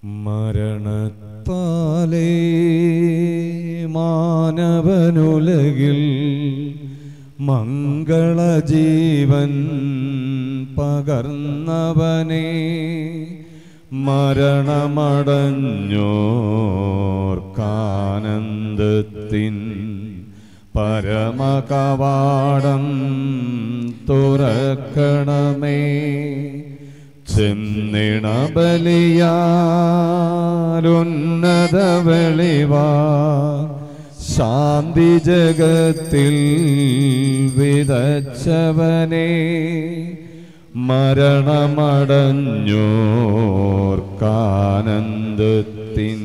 മരണത്താലേ മാനവനുലകിൽ മംഗളജീവൻ പകർന്നവനെ മരണമടഞ്ഞോർക്കാനന്ദത്തിൻ പരമകവാടം തുറക്കണമേ ചെന്നിണബലിയാലുന്നത വെളിവാ ശാന്തി ജഗത്തിൽ വിതച്ചവനെ മരണമടഞ്ഞോർക്കാനന്ദത്തിൻ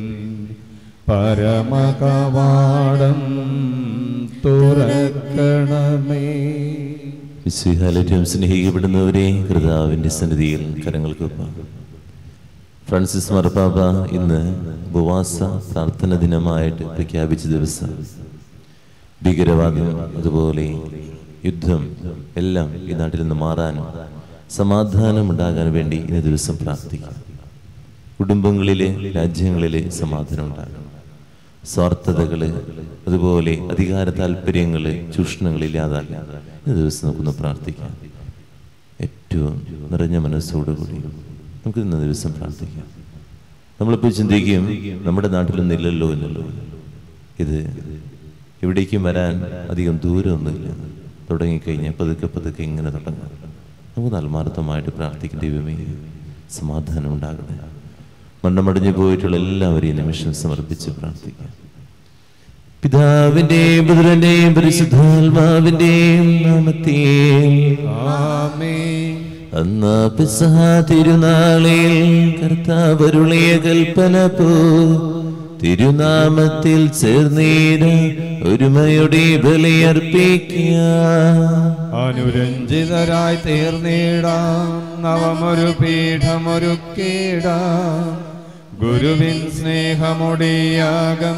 പരമകവാടം തുറക്കണമേ വിശുഹാലേറ്റവും സ്നേഹിക്കപ്പെടുന്നവരെ കർത്താവിന്റെ സന്നിധിയിൽ കരങ്ങൾക്ക് ഒപ്പം ഫ്രാൻസിസ് മർപ്പാപ്പ ഇന്ന് ഉപവാസ പ്രാർത്ഥന ദിനമായിട്ട് പ്രഖ്യാപിച്ച ദിവസം ഭീകരവാദം അതുപോലെ യുദ്ധം എല്ലാം ഈ നാട്ടിൽ നിന്ന് മാറാനും സമാധാനം ഉണ്ടാകാൻ വേണ്ടി ഇന്ന് ദിവസം പ്രാർത്ഥിക്കാം കുടുംബങ്ങളിലെ രാജ്യങ്ങളിലെ സമാധാനം ഉണ്ടാകണം സ്വാർത്ഥതകള് അതുപോലെ അധികാര താല്പര്യങ്ങള് ചൂഷണങ്ങൾ ഇല്ലാതാക്കാൻ ഇന്ന് ദിവസം നമുക്കൊന്ന് പ്രാർത്ഥിക്കാം ഏറ്റവും നിറഞ്ഞ മനസ്സോടുകൂടി നമുക്ക് ഇന്ന് ദിവസം പ്രാർത്ഥിക്കാം നമ്മളിപ്പോൾ ചിന്തിക്കും നമ്മുടെ നാട്ടിലൊന്നും ഇല്ലല്ലോ എന്നല്ലോ ഇത് എവിടേക്കും വരാൻ അധികം ദൂരമൊന്നുമില്ല തുടങ്ങിക്കഴിഞ്ഞാൽ പതുക്കെ പതുക്കെ ഇങ്ങനെ തുടങ്ങാം നമുക്ക് ആത്മാർത്ഥമായിട്ട് പ്രാർത്ഥിക്കും ദൈവമേ സമാധാനം ഉണ്ടാകണേ മണ്ണമടിഞ്ഞു പോയിട്ടുള്ള എല്ലാവരെയും നിമിഷം സമർപ്പിച്ച് പ്രാർത്ഥിക്കാം പിതാവിന്റെയും പുത്രന്റെയും പരിശുദ്ധാത്മാവിന്റെയും നാമത്തിൽ ആമേൻ അന്നാ പിസഹ തിരുനാളിൽ കർത്താവരുളിയ കൽപ്പന പോ തിരുനാമത്തിൽ ചേർന്നീര ഒരുമയുടെ ബലിയർപ്പിക്കുക അനുരഞ്ജിതരായി തീർന്നിടാം നവമൊരു പീഠമൊരുക്കിടാം ഗുരുവിൻ സ്നേഹമൊടിയാകം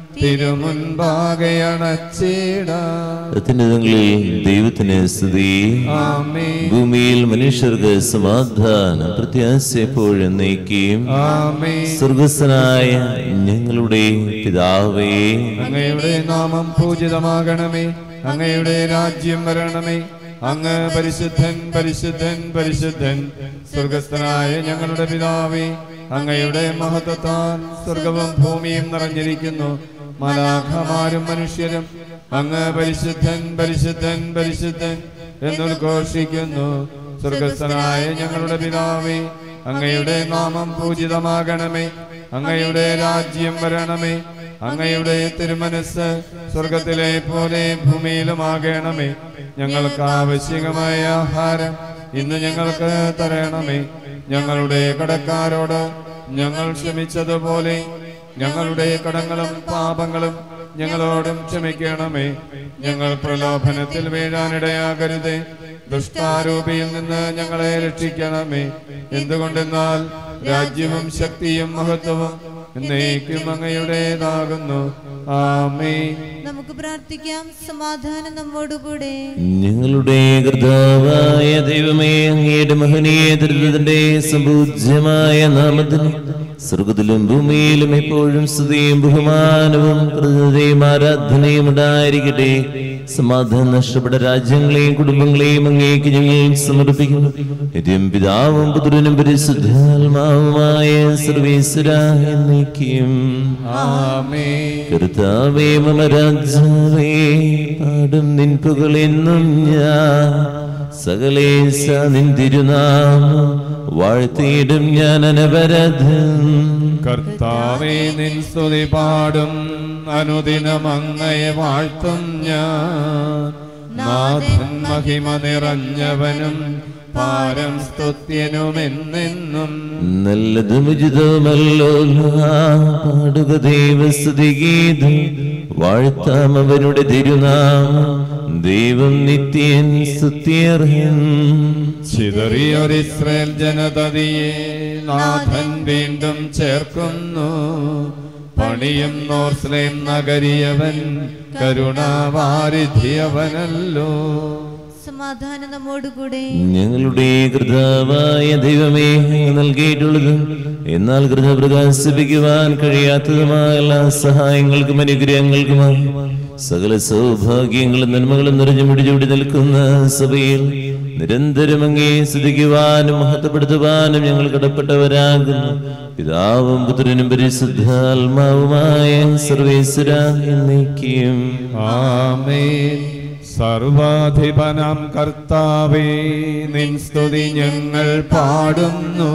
തിരുമുൻപാകെ അണച്ചിടാം അത്യുന്നതങ്ങളിൽ ദൈവത്തിന് സ്തുതി ആമേൻ ഭൂമിയിൽ മനുഷ്യർക്ക് സമാധാനം പ്രത്യാശ എപ്പോഴും നീക്കിയും ആമേൻ സ്വർഗസ്വനായ ഞങ്ങളുടെ പിതാവേ അങ്ങയുടെ നാമം പൂജിതമാകണമേ അങ്ങയുടെ രാജ്യം വരണമേ അങ്ങ് പരിശുദ്ധൻ പരിശുദ്ധൻ പരിശുദ്ധൻ സ്വർഗസ്ഥനായ ഞങ്ങളുടെ പിതാവേ അങ്ങയുടെ മഹത്വത്താൽ സ്വർഗവും ഭൂമിയും നിറഞ്ഞിരിക്കുന്നു മലാഖമാരും മനുഷ്യരും അങ്ങ് പരിശുദ്ധൻ പരിശുദ്ധൻ പരിശുദ്ധൻ എന്നുദ്ഘോഷിക്കുന്നു സ്വർഗസ്ഥനായ ഞങ്ങളുടെ പിതാവേ അങ്ങയുടെ നാമം പൂജിതമാകണമേ അങ്ങയുടെ രാജ്യം വരണമേ അങ്ങയുടെ തിരുമനസ് സ്വർഗത്തിലെ പോലെ ഭൂമിയിലുമാകണമേ ഞങ്ങൾക്ക് ആവശ്യകമായ ആഹാരം ഇന്ന് ഞങ്ങൾക്ക് തരണമേ ഞങ്ങളുടെ കടക്കാരോട് ഞങ്ങൾ ക്ഷമിച്ചതുപോലെ ഞങ്ങളുടെ കടങ്ങളും പാപങ്ങളും ഞങ്ങളോടും ക്ഷമിക്കണമേ ഞങ്ങൾ പ്രലോഭനത്തിൽ വീഴാനിടയാകരുതേ ദുഷ്ടാരൂപിയിൽ നിന്ന് ഞങ്ങളെ രക്ഷിക്കണമേ എന്തുകൊണ്ടെന്നാൽ രാജ്യവും ശക്തിയും മഹത്വവും എന്നേക്കും അങ്ങയുടേതാകുന്നു ആമേ നമുക്ക് പ്രാർത്ഥിക്കാം സമാധാനം നമ്മോടുകൂടെ ഞങ്ങളുടെ കർത്താവായ ദൈവമേ അങ്ങയുടെ മഹനീയ ദുരിതത്തിന്റെ സമ്പൂജ്യമായ നാമത്തിന് സ്വർഗത്തിലും ഭൂമിയിലും എപ്പോഴും സ്തുതിയും ബഹുമാനവും കൃതയും ആരാധനയും ഉണ്ടായിരിക്കട്ടെ സമാധാനം നഷ്ടപ്പെട്ട രാജ്യങ്ങളെയും കുടുംബങ്ങളെയും അങ്ങേക്ക് ഞങ്ങൾ സമർപ്പിക്കുന്നു നിത്യം പിതാവും പുത്രനും പരിശുദ്ധാത്മാവുമായ സർവീശ്വര എന്നേക്കും ആമേ കർത്താവേ മമ രാജാവേ പാടും നിൻ പുകളെന്നും ഞാൻ സകലേശ നിൻ തിരുനാമം വാഴ്ത്തിയിടും ഞാൻ അനവരതം കർത്താവേ നിൻ സ്തുതി പാടും അനുദിനം അങ്ങയെ വാഴ്ത്തും ഞാൻ നാഥൻ മഹിമ നിറഞ്ഞവനും പാരം സ്തുത്യനുമെന്നെന്നും നല്ലതും ഉചിതമല്ലോ നാം പാടുക ദൈവസ്തുതിഗീതം വാഴ്ത്താം അവരുടെ തിരുനാമം ദൈവം നിത്യൻ സ്തുത്യർഹൻ ചിതറിയൊരു ഇസ്രയേൽ ജനതതിയെ നാഥൻ വീണ്ടും ചേർക്കുന്നു പണിയും നോർസ്ലേം നഗരിയവൻ കരുണാവാരിധിയവനല്ലോ സമാധാനം നമ്മോടുകൂടെ ഞങ്ങളുടെ കൃതാവായ ദൈവമേ അങ്ങ് നൽകിയിട്ടുള്ളത് എന്നാൽ കൃത പ്രകാശിപ്പിക്കുവാൻ കഴിയാത്തതുമായ എല്ലാ സഹായങ്ങൾക്കും അനുഗ്രഹങ്ങൾക്കുമായി സകല സൗഭാഗ്യങ്ങളും നന്മകളും നിറഞ്ഞു പിടിച്ചുപിടി നിൽക്കുന്ന സഭയിൽ നിരന്തരം അങ്ങേ സ്തുതിക്കുവാനും മഹത്വപ്പെടുത്തുവാനും ഞങ്ങൾ കടപ്പെട്ടവരാകുന്നു പിതാവും പുത്രനും പരിശുദ്ധാത്മാവുമായ സർവേശ്വര എന്നേക്കും ആമേൻ സർവാധിപനാം കർത്താവേ നിൻ സ്തുതി ഞങ്ങൾ പാടുന്നു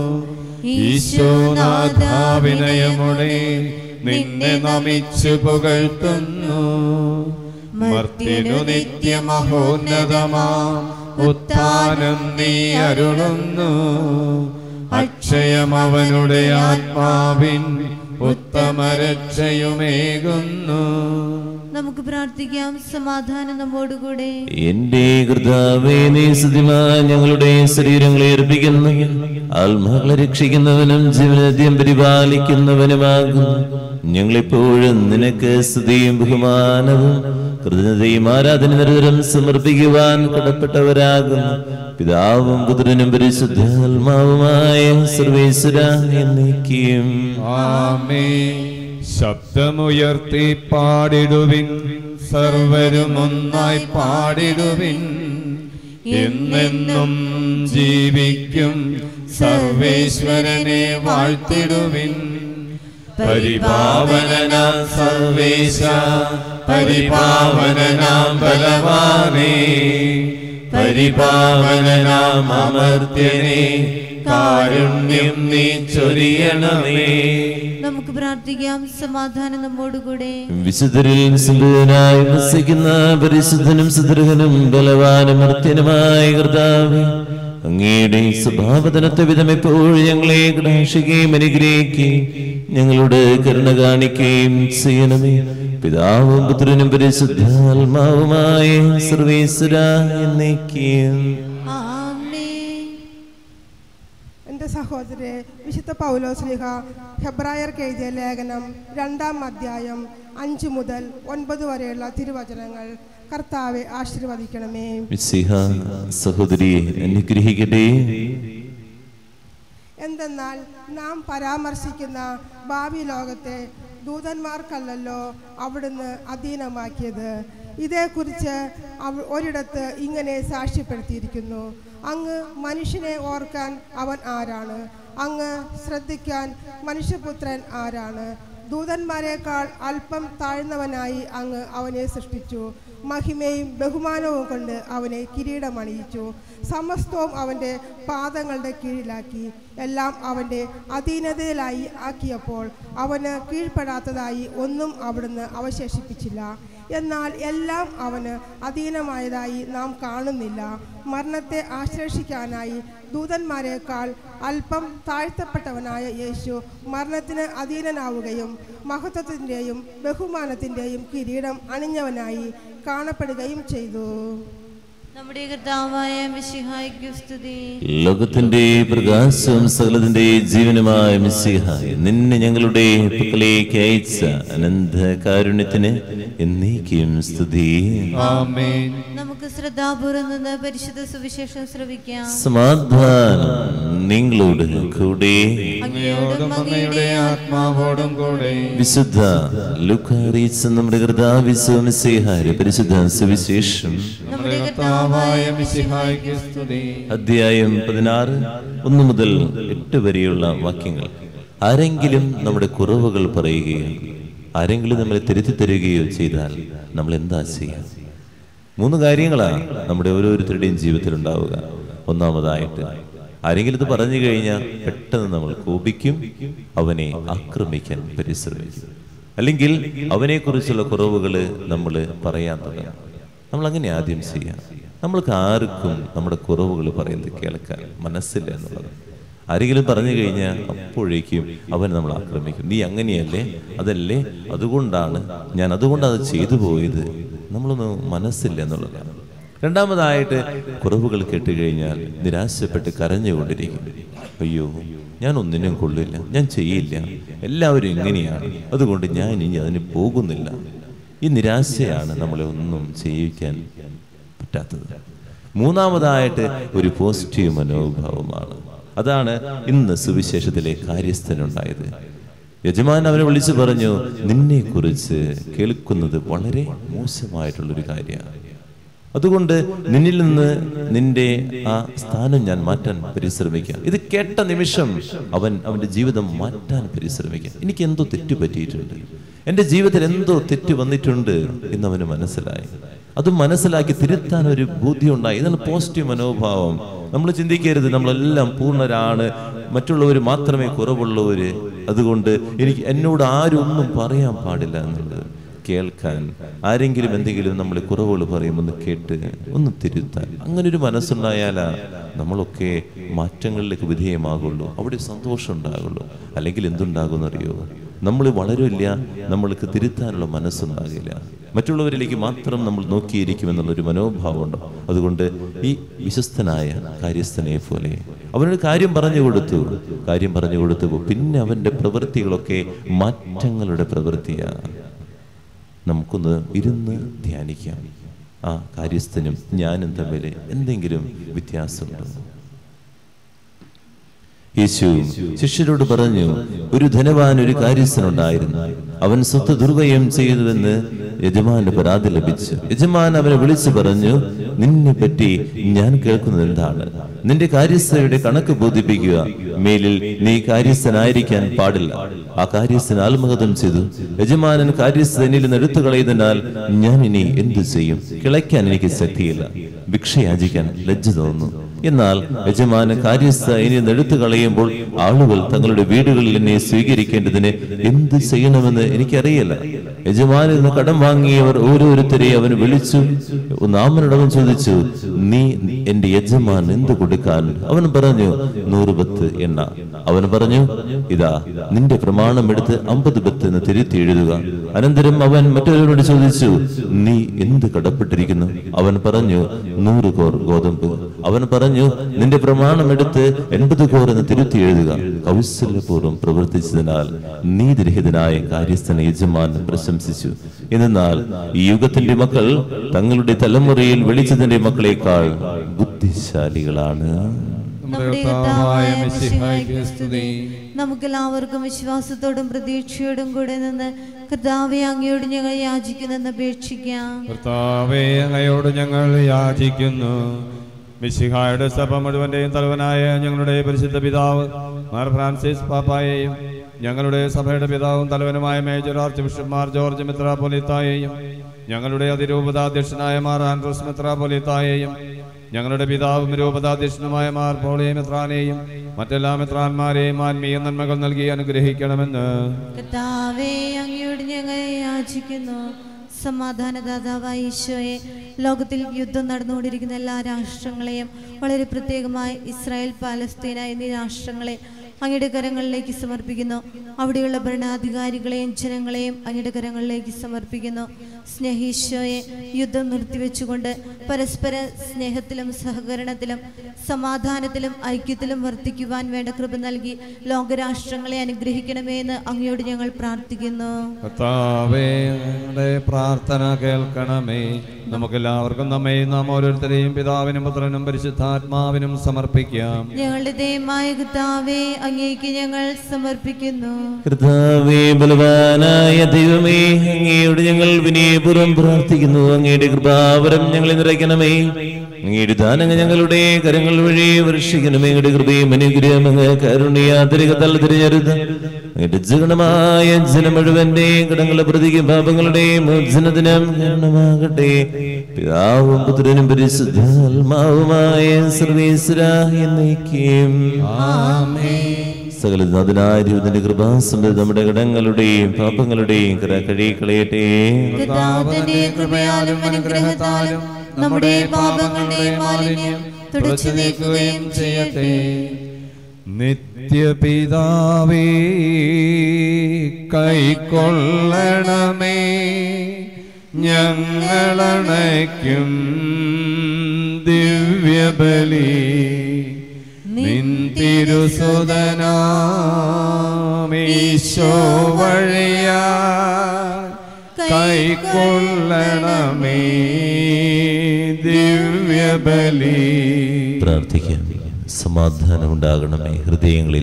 ഈശോനാഥ വിനയമുടെ നിന്നെ നമിച്ചു പുകഴ്ത്തുന്നു മർത്തിനു നിത്യമഹോന്നതമാം ഉത്ഥാനം നീ അരുളുന്നു അക്ഷയം അവനുടെ ആത്മാവിൻ ഉത്തമ രക്ഷയുമേകുന്നു നമുക്ക് പ്രാർത്ഥിക്കാം സമാധാനം നമ്മോടുകൂടെ എന്റെ കർത്താവേ നീ സ്തുതിമാ ഞങ്ങളുടെ ശരീരങ്ങളെ അർപ്പിക്കുന്നു ആത്മാക്കളെ രക്ഷിക്കുന്നവനും ജീവനദ്യം പരിപാലിക്കുന്നവനുമാകുന്നു ഞങ്ങളെപ്പോഴും നിനക്ക് സ്തുതിയും ബഹുമാനവും കൃതജ്ഞതയും ആരാധന നിരന്തരം സമർപ്പിക്കുവാൻ കടപ്പെട്ടവരാകുന്നു പിതാവും പുത്രനും പരിശുദ്ധാത്മാവുമായ സർവേശ്വര എന്നേക്കും ആമേൻ ശബ്ദമുയർത്തി പാടിടുവിൻ സർവരും ഒന്നായി പാടിടുവിൻ എന്നെന്നും ജീവിക്കും സർവേശ്വരനെ വാഴ്ത്തിടുവിൻ പരിപാവനനാം സർവേശ പരിപാവനനാം ബലവാനേ പരിപാവനനാം അമർത്യനേ കാരുണ്യം നീ ചൊരിയണമേ നമുക്ക് പ്രാർത്ഥിക്കാം സമാധാനം നമ്മോടുകൂടെ വിശുദ്ധരിൽ സിന്ധുവിനായി വസിക്കുന്ന പരിശുദ്ധനും സുദൃഹനും ബലവാനും മർത്യനുമായ കർത്താവ് അങ്ങയുടെ സ്വഭാവതനത്തെ വിധം എപ്പോഴും ഞങ്ങളെ കടാക്ഷിക്കുകയും അനുഗ്രഹിക്കുകയും ഞങ്ങളുടെ കരുണ കാണിക്കുകയും ചെയ്യണമേ പിതാവും പുത്രനും പരിശുദ്ധാത്മാവുമായ സർവേശ്വര എന്നേക്കും ആമേൻ എൻ്റെ സഹോദരെ വിശുദ്ധ പൗലോസ്ലിഹ ഹെബ്രായർക്ക് എഴുതിയ ലേഖനം രണ്ടാം അധ്യായം അഞ്ച് മുതൽ ഒൻപത് വരെയുള്ള തിരുവചനങ്ങൾ കർത്താവെ ആശീർവദിക്കണമേ മിശിഹ സഹോദരിയെ അനുഗ്രഹിക്കട്ടെ എന്തെന്നാൽ നാം പരാമർശിക്കുന്ന ഭാവി ലോകത്തെ ദൂതന്മാർക്കല്ലല്ലോ അവിടുന്ന് അധീനമാക്കിയത് ഇതേക്കുറിച്ച് അവ ഒരിടത്ത് ഇങ്ങനെ സാക്ഷ്യപ്പെടുത്തിയിരിക്കുന്നു അങ്ങ് മനുഷ്യനെ ഓർക്കാൻ അവൻ ആരാണ് അങ്ങ് ശ്രദ്ധിക്കാൻ മനുഷ്യപുത്രൻ ആരാണ് ദൂതന്മാരെക്കാൾ അല്പം താഴ്ന്നവനായി അങ്ങ് അവനെ സൃഷ്ടിച്ചു മഹിമയും ബഹുമാനവും കൊണ്ട് അവനെ കിരീടമണിയിച്ചു സമസ്തവും അവൻ്റെ പാദങ്ങളുടെ കീഴിലാക്കി എല്ലാം അവൻ്റെ അധീനതയിലായി ആക്കിയപ്പോൾ അവന് കീഴ്പ്പെടാത്തതായി ഒന്നും അവിടുന്ന് അവശേഷിപ്പിച്ചില്ല എന്നാൽ എല്ലാം അവന് അധീനമായതായി നാം കാണുന്നില്ല മരണത്തെ ആശ്ലേഷിക്കാനായി ദൂതന്മാരെക്കാൾ അല്പം താഴ്ത്തപ്പെട്ടവനായ യേശു മരണത്തിന് അധീനനാവുകയും മഹത്വത്തിൻ്റെയും ബഹുമാനത്തിൻ്റെയും കിരീടം അണിഞ്ഞവനായി കാണപ്പെടുകയും ചെയ്തു നമ്മുടെ കർത്താവായ മിശിഹായ്ക്കു സ്തുതി ലോകത്തിന്റെ പ്രകാശവും സകലത്തിന്റെ ജീവനുമായ മിസ്സിഹായ നിന്നെ ഞങ്ങളുടെ പക്കലേക്ക് അയച്ച അനന്ത കാരുണ്യത്തിന് എന്നേക്കും സ്തുതി ആമേൻ നമുക്ക് ശ്രദ്ധാപൂർവം നിന്ന് പരിശുദ്ധ സുവിശേഷം ശ്രവിക്കാം സമാധാനം നിങ്ങളോട് കൂടെ അങ്ങയോടും അങ്ങയുടെ ആത്മാവോടും കൂടെ വിശുദ്ധ ലുക്കാറിച്ച നമ്മുടെ കർത്താവിശ്വസിഹാര് പരിശുദ്ധ സുവിശേഷം നമ്മുടെ കർത്താവായ മിശിഹായ്ക്ക് സ്തുതി അധ്യായം പതിനാറ് ഒന്ന് മുതൽ എട്ട് വരെയുള്ള വാക്യങ്ങൾ ആരെങ്കിലും നമ്മുടെ കുറവുകൾ പറയുകയോ ആരെങ്കിലും നമ്മളെ തിരുത്തി തരികയോ ചെയ്താൽ നമ്മൾ എന്താ ചെയ്യുക മൂന്ന് കാര്യങ്ങളാണ് നമ്മുടെ ഓരോരുത്തരുടെയും ജീവിതത്തിൽ ഉണ്ടാവുക ഒന്നാമതായിട്ട് ആരെങ്കിലും ഇത് പറഞ്ഞു കഴിഞ്ഞാൽ പെട്ടെന്ന് നമ്മൾ കോപിക്കും അവനെ ആക്രമിക്കാൻ പരിശ്രമിക്കും അല്ലെങ്കിൽ അവനെക്കുറിച്ചുള്ള കുറവുകൾ നമ്മൾ പറയാൻ തുടങ്ങും നമ്മൾ അങ്ങനെ ആദ്യം ചെയ്യാം നമ്മൾക്ക് ആർക്കും നമ്മുടെ കുറവുകൾ പറയുന്നത് കേൾക്കാൻ മനസ്സില്ല എന്നുള്ളത് ആരെങ്കിലും പറഞ്ഞു കഴിഞ്ഞാൽ അപ്പോഴേക്കും അവൻ നമ്മൾ ആക്രമിക്കും നീ അങ്ങനെയല്ലേ അതല്ലേ അതുകൊണ്ടാണ് ഞാൻ അതുകൊണ്ടാണ് അത് ചെയ്തു പോയത് നമ്മളൊന്ന് മനസ്സില്ല എന്നുള്ളതാണ് രണ്ടാമതായിട്ട് കുറവുകൾ കേട്ടുകഴിഞ്ഞാൽ നിരാശപ്പെട്ട് കരഞ്ഞുകൊണ്ടിരിക്കും അയ്യോ ഞാൻ ഒന്നിനും കൊള്ളില്ല ഞാൻ ചെയ്യില്ല എല്ലാവരും ഇങ്ങനെയാണ് അതുകൊണ്ട് ഞാൻ ഇനി അതിന് പോകുന്നില്ല ഈ നിരാശയാണ് നമ്മളെ ഒന്നും ചെയ്യിക്കാൻ പറ്റാത്തത് മൂന്നാമതായിട്ട് ഒരു പോസിറ്റീവ് മനോഭാവമാണ് അതാണ് ഇന്ന് സുവിശേഷത്തിലെ കാര്യസ്ഥനുണ്ടായത് യജമാൻ അവനെ വിളിച്ചു പറഞ്ഞു നിന്നെ കുറിച്ച് കേൾക്കുന്നത് വളരെ മോശമായിട്ടുള്ളൊരു കാര്യമാണ് അതുകൊണ്ട് നിന്നിൽ നിന്ന് നിന്റെ ആ സ്ഥാനം ഞാൻ മാറ്റാൻ പരിശ്രമിക്കാം ഇത് കേട്ട നിമിഷം അവൻ അവന്റെ ജീവിതം മാറ്റാൻ പരിശ്രമിക്കാം എനിക്ക് എന്തോ തെറ്റ് പറ്റിയിട്ടുണ്ട് എൻ്റെ ജീവിതത്തിൽ എന്തോ തെറ്റ് വന്നിട്ടുണ്ട് എന്നവന് മനസ്സിലായി അത് മനസ്സിലാക്കി തിരുത്താൻ ഒരു ബുദ്ധി ഉണ്ടായി ഇതാണ് പോസിറ്റീവ് മനോഭാവം നമ്മൾ ചിന്തിക്കരുത് നമ്മളെല്ലാം പൂർണ്ണരാണ് മറ്റുള്ളവർ മാത്രമേ കുറവുള്ളവര് അതുകൊണ്ട് എനിക്ക് എന്നോട് ആരും ഒന്നും പറയാൻ പാടില്ല എന്നുള്ളത് കേൾക്കാൻ ആരെങ്കിലും എന്തെങ്കിലും നമ്മൾ കുറവുകൾ പറയുമെന്ന് കേട്ട് ഒന്ന് തിരുത്താൻ അങ്ങനെ ഒരു മനസ്സുണ്ടായാലാ നമ്മളൊക്കെ മാറ്റങ്ങളിലേക്ക് വിധേയമാകുള്ളൂ അവിടെ സന്തോഷം ഉണ്ടാകുള്ളൂ അല്ലെങ്കിൽ എന്തുണ്ടാകുമെന്നറിയോ നമ്മൾ വളരില്ല നമ്മൾക്ക് തിരുത്താനുള്ള മനസ്സുണ്ടാകില്ല മറ്റുള്ളവരിലേക്ക് മാത്രം നമ്മൾ നോക്കിയിരിക്കുമെന്നുള്ളൊരു മനോഭാവമുണ്ട് അതുകൊണ്ട് ഈ വിശ്വസ്തനായ കാര്യസ്ഥനെ പോലെ അവനൊരു കാര്യം പറഞ്ഞു കൊടുത്തു കാര്യം പറഞ്ഞു കൊടുത്തപ്പോൾ പിന്നെ അവൻ്റെ പ്രവൃത്തികളൊക്കെ മാറ്റങ്ങളുടെ പ്രവൃത്തിയാണ് നമുക്കൊന്ന് ഇരുന്ന് ധ്യാനിക്കാം ആ കാര്യസ്ഥനും ഞാനും തമ്മിൽ എന്തെങ്കിലും വ്യത്യാസമുണ്ടോ യേശു ശിഷ്യരോട് പറഞ്ഞു ഒരു ധനവാൻ ഒരു കാര്യസ്ഥനുണ്ടായിരുന്നു അവൻ സ്വത്ത് ദുർവ്യയം ചെയ്തുവെന്ന് യജമാന്റെ പരാതി ലഭിച്ചു യജമാൻ അവനെ വിളിച്ചു പറഞ്ഞു നിന്നെ പറ്റി ഞാൻ കേൾക്കുന്നത് എന്താണ് നിന്റെ കാര്യസ്ഥയുടെ കണക്ക് ബോധിപ്പിക്കുക മേലിൽ നീ കാര്യസ്ഥനായിരിക്കാൻ പാടില്ല ആ കാര്യസ്ഥൻ ആത്മഹതം ചെയ്തു യജമാനൻ കാര്യസ്ഥ എന്നിൽ നിന്ന് എടുത്തു കളയുന്നതിനാൽ ഞാൻ ഇനി എന്തു ചെയ്യും കിളയ്ക്കാൻ എനിക്ക് ശക്തിയില്ല ഭിക്ഷ യാചിക്കാൻ ലജ്ജ തോന്നുന്നു എന്നാൽ യജമാന കാര്യസ്ഥ ഇനി എടുത്തു കളയുമ്പോൾ ആളുകൾ തങ്ങളുടെ വീടുകളിൽ എന്നെ സ്വീകരിക്കേണ്ടതിന് എന്ത് ചെയ്യണമെന്ന് എനിക്കറിയില്ല യജമാനിൽ നിന്ന് കടം വാങ്ങിയവർ ഓരോരുത്തരെ അവൻ വിളിച്ചു നാമനോട് അവൻ ചോദിച്ചു നീ എന്റെ യജമാൻ എന്ത് കൊടുക്കാൻ അവൻ പറഞ്ഞു നൂറ് ബത്ത് എണ്ണ അവൻ പറഞ്ഞു ഇതാ നിന്റെ പ്രമാണം എടുത്ത് അമ്പത് ബത്ത് എന്ന് തിരുത്തി എഴുതുക അനന്തരം അവൻ മറ്റൊരുവരോട് ചോദിച്ചു നീ എന്ത് കടപ്പെട്ടിരിക്കുന്നു അവൻ പറഞ്ഞു നൂറ് കോർ ഗോതമ്പ് അവൻ പറഞ്ഞു നിന്റെ പ്രമാണം എടുത്ത് എൺപത് കോർ എന്ന് തിരുത്തി എഴുതുക കൗശല്യപൂർവ്വം പ്രവർത്തിച്ചതിനാൽ നീതിരഹിതനായ കാര്യസ്ഥന യജമാൻ പ്രശംസിച്ചു എന്നാൽ ഈ യുഗത്തിന്റെ മക്കൾ തങ്ങളുടെ തലമുറയിൽ വെളിച്ചതിന്റെ മക്കളെക്കാൾ ബുദ്ധിശാലികളാണ് നമ്മുടെ കർത്താവായ മിശിഹായ്ക്ക് സ്തുതി നമുക്കെല്ലാവർക്കും വിശ്വാസത്തോടും പ്രതീക്ഷയോടും കൂടെ നിന്ന് കർത്താവെ അങ്ങയോട് ഞങ്ങൾ യാചിക്കുന്നെന്ന് അപേക്ഷിക്കാം കർത്താവേ അങ്ങയോട് ഞങ്ങൾ യാചിക്കുന്നു മിശിഹായുടെ സഭ മുഴുവന്റെയും തലവനായ ഞങ്ങളുടെ പരിശുദ്ധ പിതാവ് മാർ ഫ്രാൻസിസ് പാപ്പായെയും ഞങ്ങളുടെ സഭയുടെ പിതാവും തലവനുമായ മേജർ ആർച്ച് ബിഷപ്പ്മാർ ജോർജ് മിത്രാപൊലിത്തായെയും ഞങ്ങളുടെ അതിരൂപതാധ്യക്ഷനായ മാർ ആൻഡ്രൂസ് മിത്രാപൊലിത്തായെയും ഞങ്ങളുടെ പിതാവും രൂപതാധ്യക്ഷനുമായ മാർ പോളിയ മിത്രാനെയും മറ്റെല്ലാ മിത്രാന്മാരെയും ആത്മീയ നന്മകൾ നൽകി അനുഗ്രഹിക്കണമെന്ന് കർത്താവെ അങ്ങയോട് ഞങ്ങൾ യാചിക്കുന്നു സമാധാനദാതാവായ ഈശോയെ ലോകത്തിൽ യുദ്ധം നടന്നുകൊണ്ടിരിക്കുന്ന എല്ലാ രാഷ്ട്രങ്ങളെയും വളരെ പ്രത്യേകമായി ഇസ്രായേൽ പാലസ്തീന എന്നീ രാഷ്ട്രങ്ങളെ അങ്ങയുടെ കരങ്ങളിലേക്ക് സമർപ്പിക്കുന്നു അവിടെയുള്ള ഭരണാധികാരികളെയും ജനങ്ങളെയും അങ്ങയുടെ കരങ്ങളിലേക്ക് സമർപ്പിക്കുന്നു സ്നേഹീശോയെ യുദ്ധം നിർത്തിവെച്ചുകൊണ്ട് പരസ്പര സ്നേഹത്തിലും സഹകരണത്തിലും സമാധാനത്തിലും ഐക്യത്തിലും വർദ്ധിക്കുവാൻ വേണ്ട കൃപ നൽകി ലോകരാഷ്ട്രങ്ങളെ അനുഗ്രഹിക്കണമേ എന്ന് അങ്ങയോട് ഞങ്ങൾ പ്രാർത്ഥിക്കുന്നു കർത്താവേ ഞങ്ങളുടെ പ്രാർത്ഥന കേൾക്കണമേ നമുക്കെല്ലാവർക്കും നമ്മയും നാം ഓരോരുത്തരെയും പിതാവിനും പുത്രനും പരിശുദ്ധാത്മാവിനും സമർപ്പിക്കാം ഞങ്ങളുടെ ദയമായ കർത്താവേ അങ്ങേക്ക് ഞങ്ങൾ സമർപ്പിക്കുന്നു കർത്താവേ ബലവാനായ ദൈവമേ അങ്ങയോട് ഞങ്ങൾ വിനയപൂർവ്വം പ്രാർത്ഥിക്കുന്നു അങ്ങയുടെ കൃപാവരം ഞങ്ങളെ നിറയ്ക്കണമേ അങ്ങയുടെ ദാനങ്ങൾ ഞങ്ങളുടെ കരങ്ങൾ വഴി വർഷിക്കണമേ അങ്ങയുടെ കൃപയും അനുഗ്രഹം അങ്ങ് കരുണയാതിരികത്താൽ തിരിഞ്ഞരുത് അങ്ങയുടെ ജഗണമായ ജനം മുഴുവന്റെയും കടങ്ങളെ പ്രതിക്കും പാപങ്ങളുടെയും മോചനത്തിനും കാരണമാകട്ടെ പിതാവും പുത്രനും പരിശുദ്ധാത്മാവുമായ സർവീശ്വര എന്നേക്കും സകല നാഥനാരിയുടെ കൃപാസമ്പത്ത് നമ്മുടെ കടങ്ങളുടെയും പാപങ്ങളുടെയും കര കഴുകിക്കളയട്ടെ കർത്താവിന്റെ കൃപയാലും അനുഗ്രഹത്താലും നമ്മുടെ പാപങ്ങളുടെ മാലിന്യം തുടച്ചു നീക്കുകയും ചെയ്യട്ടെ നിത്യപിതാവേ കൈക്കൊള്ളണമേ ഞങ്ങളണയ്ക്കും ദിവ്യബലി നിൻ തിരുസുതനാമീശോ വഴിയാ കൈക്കൊള്ളണമേ ദിവ്യബലി ബലി പ്രാർത്ഥിക്കാം സമാധാനം ഉണ്ടാകണമേ ഹൃദയങ്ങളിൽ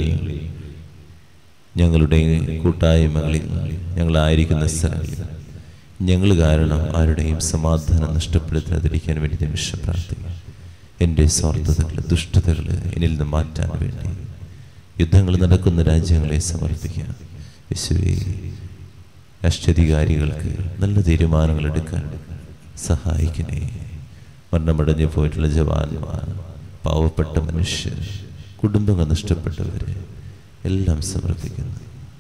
ഞങ്ങളുടെ കൂട്ടായ്മകളിൽ ഞങ്ങളായിരിക്കുന്ന സ്ഥലങ്ങളിൽ ഞങ്ങൾ കാരണം ആരുടെയും സമാധാനം നഷ്ടപ്പെടുത്താതിരിക്കാൻ വേണ്ടി നിമിഷം പ്രാർത്ഥിക്കാം എൻ്റെ സ്വാർത്ഥതകൾ ദുഷ്ടതകൾ എന്നിൽ നിന്ന് മാറ്റാൻ വേണ്ടി യുദ്ധങ്ങൾ നടക്കുന്ന രാജ്യങ്ങളെ സമർപ്പിക്കാം യേശുവേ രാഷ്ട്രീയധികാരികൾക്ക് നല്ല തീരുമാനങ്ങൾ എടുക്കാൻ സഹായിക്കണേ മരണമടഞ്ഞു പോയിട്ടുള്ള ജവാന്മാർ പാവപ്പെട്ട മനുഷ്യർ കുടുംബങ്ങൾ നഷ്ടപ്പെട്ടവര് എല്ലാം സമർപ്പിക്കുന്നു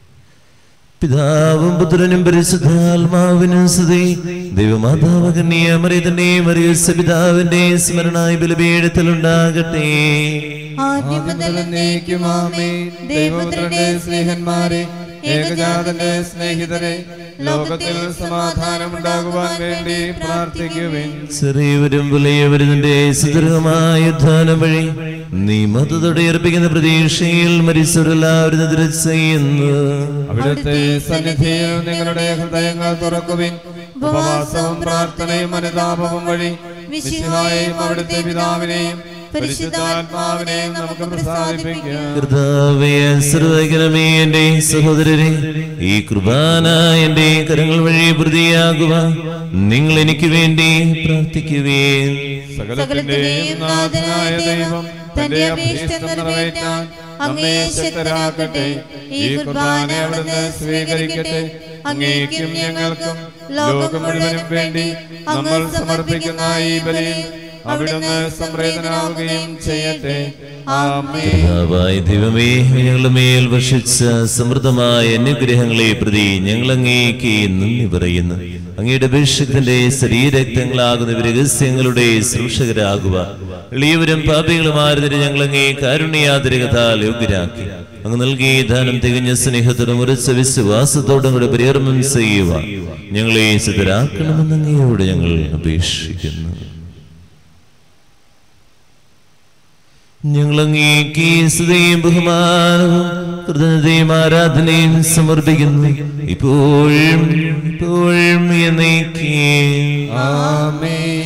പിതാവും പുത്രനും പരിശുദ്ധാത്മാവിനും സ്തുതി ദൈവമാതാവകന്യമറിയതന്നെ മറിയ പിതാവിന്റെ സ്മരണായി ബലപീഠത്തിലുണ്ടാകട്ടെ ആദ്യം മുതൽ എന്നേക്കും ആമേൻ. ദൈവപുത്രന്റെ സ്നേഹന്മാരെ ഏകജാതന്റെ സ്നേഹിതരെ ലോകത്തിൽ സമാധാനമുണ്ടാകുവാൻ വേണ്ടി പ്രാർത്ഥിക്കുവിൻ ചെറിയവരും വലിയവരും നിന്റെ സുദൃഢമായ യുദ്ധാനം വഴി നീ മതത്തോടെ അർപ്പിക്കുന്ന പ്രതീക്ഷയിൽ മരിച്ചവരെല്ലാവരും എതിരെ ചെയ്യുന്നു അവിടുത്തെ സന്നിധിയിൽ നിങ്ങളുടെ ഹൃദയങ്ങൾ തുറക്കുവിൻ ഉപവാസവും പ്രാർത്ഥനയും അനുതാപവും വഴി വിശുദ്ധായും അവിടുത്തെ പിതാവിനെയും പരിശുദ്ധാത്മാവിനെയും നമുക്ക് പ്രസാദിപ്പിക്കാം കർത്താവേ സർവകരമേ എന്റെ സഹോദരരെ ഈ കുർബാന എന്റെ കരങ്ങൾ വഴി പ്രതിയാകുക നിങ്ങൾ എനിക്ക് വേണ്ടി പ്രാർത്ഥിക്കുവേൻ സകലത്തിന്റെയും നാഥനായ ദൈവം തന്റെ അഭീഷ്ടം നിറവേറ്റാൻ അങ്ങയെ ശക്തരാക്കട്ടെ ഈ കുർബാന അവിടുന്ന് സ്വീകരിക്കട്ടെ അങ്ങേക്കും ഞങ്ങൾക്കും ലോകം മുഴുവനും വേണ്ടി നമ്മൾ സമർപ്പിക്കുന്ന ഈ ബലിയിൽ അവിടുന്ന് സംപ്രേതനാവുകയും ചെയ്യട്ടെ ആമേൻ കർത്താവായ ദൈവമേ ഞങ്ങളുടെ മേൽ വർഷിച്ച സമൃദ്ധമായ അനുഗ്രഹങ്ങളെ പ്രതി ഞങ്ങൾ അങ്ങേക്ക് നന്ദി പറയുന്നു അങ്ങയുടെ അഭിഷേകത്തിന്റെ ശരീരക്തങ്ങളാകുന്ന രഹസ്യങ്ങളുടെ സൂക്ഷകരാകുക എളിയവരും പാപികളുമാരുന്നതിന് ഞങ്ങൾ അങ്ങേ കാരുണ്യാതിരകത്താൽ യോഗ്യരാക്കി അങ്ങ് നൽകിയ ദാനം തികഞ്ഞ സ്നേഹത്തോടും ഉറച്ച വിശ്വാസത്തോടും കൂടെ പരികർമ്മം ചെയ്യുക ഞങ്ങളെ സിദ്ധരാക്കണമെന്ന് അങ്ങയോട് ഞങ്ങൾ അപേക്ഷിക്കുന്നു ഞങ്ങൾ അങ്ങേക്ക് സ്തുതിയും ബഹുമാനവും കൃതജ്ഞതയും ആരാധനയും സമർപ്പിക്കുന്നു ഇപ്പോഴും ഇപ്പോഴും എന്നേക്കും ആമേൻ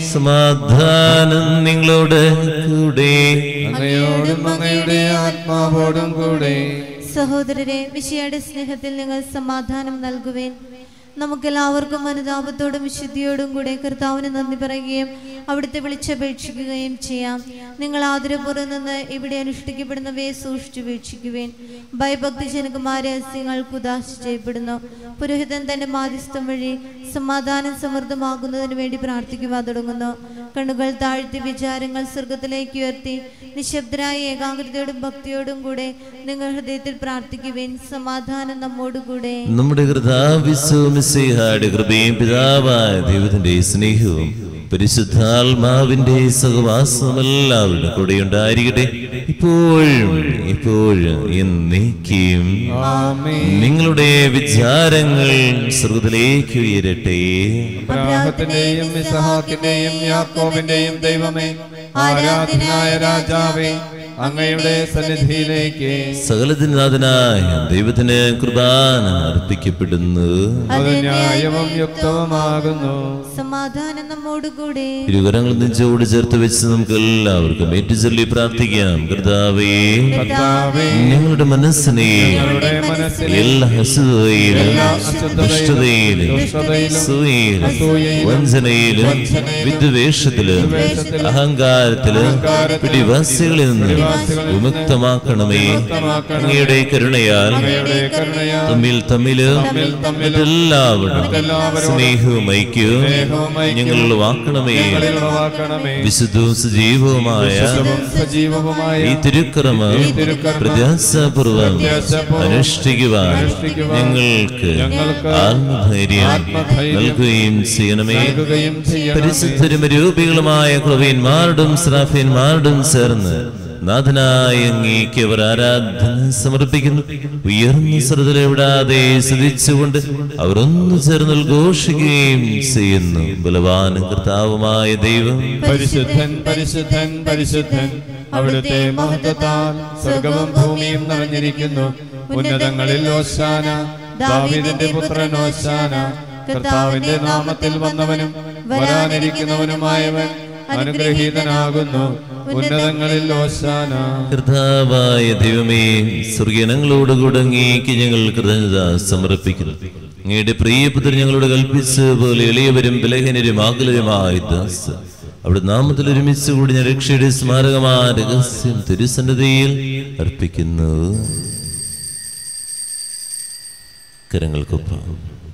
സമാധാനം നിങ്ങളോട് കൂടെ അങ്ങയോടും അങ്ങയുടെ ആത്മാവോടും കൂടെ സഹോദരരെ വിഷയയുടെ സ്നേഹത്തിൽ നിങ്ങൾ സമാധാനം നൽകുവേൻ നമുക്കെല്ലാവർക്കും അനുതാപത്തോടും വിശുദ്ധിയോടും കൂടെ കർത്താവിന് നന്ദി പറയുകയും അവിടുത്തെ വിളിച്ചപേക്ഷിക്കുകയും ചെയ്യാം നിങ്ങൾ ആദരപൂർവ്വം നിന്ന് ഇവിടെ അനുഷ്ഠിക്കപ്പെടുന്നവയെ സൂക്ഷിച്ചു വീക്ഷിക്കുവേൻ ഭയഭക്തിജനകമായ രഹസ്യങ്ങൾ കുദാശ ചെയ്യപ്പെടുന്നു പുരോഹിതൻ തന്റെ മാധ്യസ്ഥം വഴി സമാധാനം സമൃദ്ധമാകുന്നതിന് വേണ്ടി പ്രാർത്ഥിക്കുവാൻ തുടങ്ങുന്നു കണ്ണുകൾ താഴ്ത്തി വിചാരങ്ങൾ സ്വർഗത്തിലേക്ക് ഉയർത്തി നിശബ്ദരായ ഏകാഗ്രതയോടും ഭക്തിയോടും കൂടെ നിങ്ങൾ ഹൃദയത്തിൽ പ്രാർത്ഥിക്കുവേൻ സമാധാനം നമ്മോടുകൂടെ നമ്മുടെ കൃതാവിശ്വമിസിഹായുടെ കൃപയും പിതാവായ ദൈവത്തിന്റെ സ്നേഹവും പരിശുദ്ധാത്മാവിന്റെ സഹവാസവും എല്ലാവരുടെ കൂടെ ഉണ്ടായിരിക്കട്ടെ ഇപ്പോഴും ഇപ്പോഴും എന്നേക്കും നിങ്ങളുടെ വിചാരങ്ങൾ സ്വർഗത്തിലേക്ക് ഉയരട്ടെ അബ്രാഹത്തിന്റെയും ഇസഹാക്കിന്റെയും യാക്കോബിന്റെയും ദൈവമേ ആരാധനായ രാജാവേ അങ്ങയുടെ സന്നിധിയിലേക്ക് സകലത്തിനാഥനായ ദൈവത്തിന് കുർബാന അർപ്പിക്കപ്പെടുന്നു അത് ന്യായവും യുക്തവുമാകുന്നു സമാധാനം നമ്മോടുകൂടെ ഇരുകരങ്ങൾ നെഞ്ചോട് ചേർത്ത് വെച്ച് നമുക്ക് എല്ലാവർക്കും ഏറ്റുചൊല്ലി പ്രാർത്ഥിക്കാം കർത്താവേ കർത്താവേ ഞങ്ങളുടെ മനസ്സിനെ ഞങ്ങളുടെ മനസ്സിൽ എല്ലാ അശുദ്ധതയിലും എല്ലാ അശുദ്ധതയിലും, ദുഷ്ടതയിലും ദുഷ്ടതയിലും, സൂയയിലും അസൂയയിലും, വഞ്ചനയിലും വഞ്ചനയിലും, വിദ്വേഷത്തിലും വിദ്വേഷത്തിലും, അഹങ്കാരത്തിലും അഹങ്കാരത്തിലും, പിടിവാസികളിൽ നിന്ന് പിടിവാസികളിൽ നിന്ന് വിമുക്തമാക്കണമേ വിമുക്തമാക്കണമേ. അങ്ങയുടെ കരുണയാൽ അങ്ങയുടെ കരുണയാൽ തമ്മിൽ തമ്മിലും തമ്മിൽ തമ്മിലും മറ്റെല്ലാവരും മറ്റെല്ലാവരോടും സ്നേഹവും ഐക്യവും സ്നേഹവും ഐക്യവും ഞങ്ങൾ ഉളവാക്കണമേ ഞങ്ങളിൽ ഉളവാക്കണമേ വിശുദ്ധവും സജീവവുമായ വിശുദ്ധവും സജീവവുമായ ഈ തിരുക്രമം ഈ തിരുക്കർമ്മം പ്രത്യാസപൂർവം പ്രത്യാശപൂർവ്വം അനുഷ്ഠിക്കുവാൻ അനുഷ്ഠിക്കുവാൻ ഞങ്ങൾക്ക് ഞങ്ങൾക്ക് ആത്മധൈര്യം ആത്മധൈര്യം നൽകുകയും ചെയ്യണമേ നൽകുകയും ചെയ്യണമേ പരിശുദ്ധരും രൂപികളുമായ കൃപയന്മാരോടും ശ്രാഫ്യന്മാരോടും ചേർന്ന് നാഥനായ അങ്ങേക്ക് അവർ ആരാധന സമർപ്പിക്കുന്നു ഉയർന്ന ശ്രദ്ധ വിടാതെ സ്തുതിച്ചുകൊണ്ട് അവർ ഒന്നു ചേർന്ന് ഉദ്ഘോഷിക്കുകയും ചെയ്യുന്നു ബലവാനും കർത്താവുമായ ദൈവം പരിശുദ്ധൻ പരിശുദ്ധൻ പരിശുദ്ധൻ അവിടുത്തെ മഹത്വത്താൽ സ്വർഗവും ഭൂമിയും നിറഞ്ഞിരിക്കുന്നു ഉന്നതങ്ങളിൽ ഓശാന ദാവീദിന്റെ പുത്രൻ ഓശാന കർത്താവിന്റെ നാമത്തിൽ വന്നവനും വരാനിരിക്കുന്നവനുമായവൻ അനുഗ്രഹീതനാകുന്നു ഉന്നതങ്ങളിൽ ഓശാന കർത്താവായ ദൈവമേ സ്വർഗീനങ്ങളോടുകൂടെ അങ്ങേക്ക് ഞങ്ങൾ കൃതജ്ഞത സമർപ്പിക്കുന്നു അങ്ങയുടെ പ്രിയപുത്രൻ ഞങ്ങളോട് കൽപ്പിച്ച പോലെ എളിയവരും ബലഹീനരും ആകുലരുമായ ദാസ് അവിടെ നാമത്തിൽ ഒരുമിച്ച് കൂടി ഞാൻ രക്ഷയുടെ സ്മാരകമായ രഹസ്യം തിരുസന്നതയിൽ അർപ്പിക്കുന്നു കരങ്ങൾക്കൊപ്പം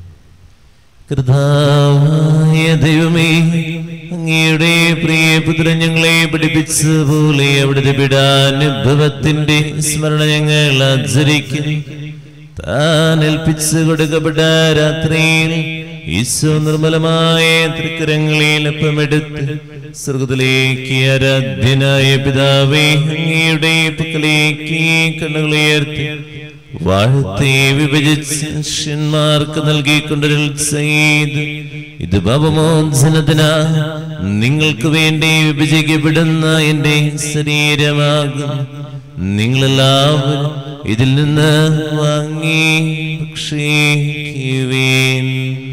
കർത്താവായ ദൈവമേ അങ്ങയുടെ പ്രിയപുത്രൻ ഞങ്ങളെ പഠിപ്പിച്ചതുപോലെ അവിടുത്തെ പിടാനുഭവത്തിന്റെ സ്മരണ ഞങ്ങൾ ആചരിക്കുന്നു താൻ ഏൽപ്പിച്ചു കൊടുക്കപ്പെട്ട രാത്രിയിൽ ഈശോ നിർമ്മലമായ തൃക്കരങ്ങളിൽ അപ്പമെടുത്ത് സ്വർഗത്തിലേക്ക് ആരാധ്യനായ പിതാവേ അങ്ങയുടെ പക്കലേക്ക് കണ്ണുകളുയർത്തി വാഴ്ത്തി വിഭജിച്ച് ശിഷ്യന്മാർക്ക് നൽകിക്കൊണ്ടൊരു ചെയ്ത് ഇത് പാപമോചനത്തിനാ നിങ്ങൾക്ക് വേണ്ടി വിഭജിക്കപ്പെടുന്ന എന്റെ ശരീരമാകും നിങ്ങളെല്ലാവരും ഇതിൽ നിന്ന് വാങ്ങി ഭക്ഷിക്കുവേൻ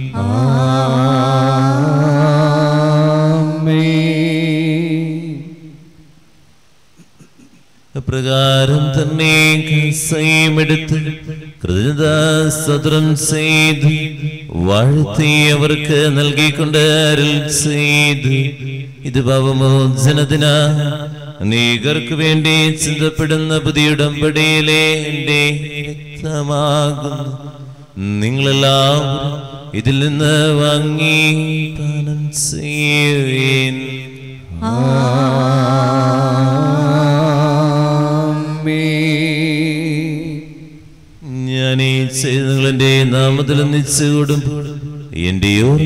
അപ്രകാരം തന്നെ കസയുമെടുത്ത് കൃതജ്ഞതാസ്തോത്രം ചെയ്ത് വാഴ്ത്തി അവർക്ക് നൽകിക്കൊണ്ട് അരുൾ ചെയ്ത് ഇത് പാപമോചനത്തിനാ അനേകർക്ക് വേണ്ടി ചിന്തപ്പെടുന്ന പുതിയ ഉടമ്പടിയിലെ എന്റെ രക്തമാകുന്നു നിങ്ങളെല്ലാവരും ഇതിൽ നിന്ന് വാങ്ങി പാനം ചെയ്യുവേൻ ഞാൻ ഈ ചെയ്തങ്ങളുടെ നാമത്തിൽ നിശ്ചയിടുമ്പോൾ എന്റെ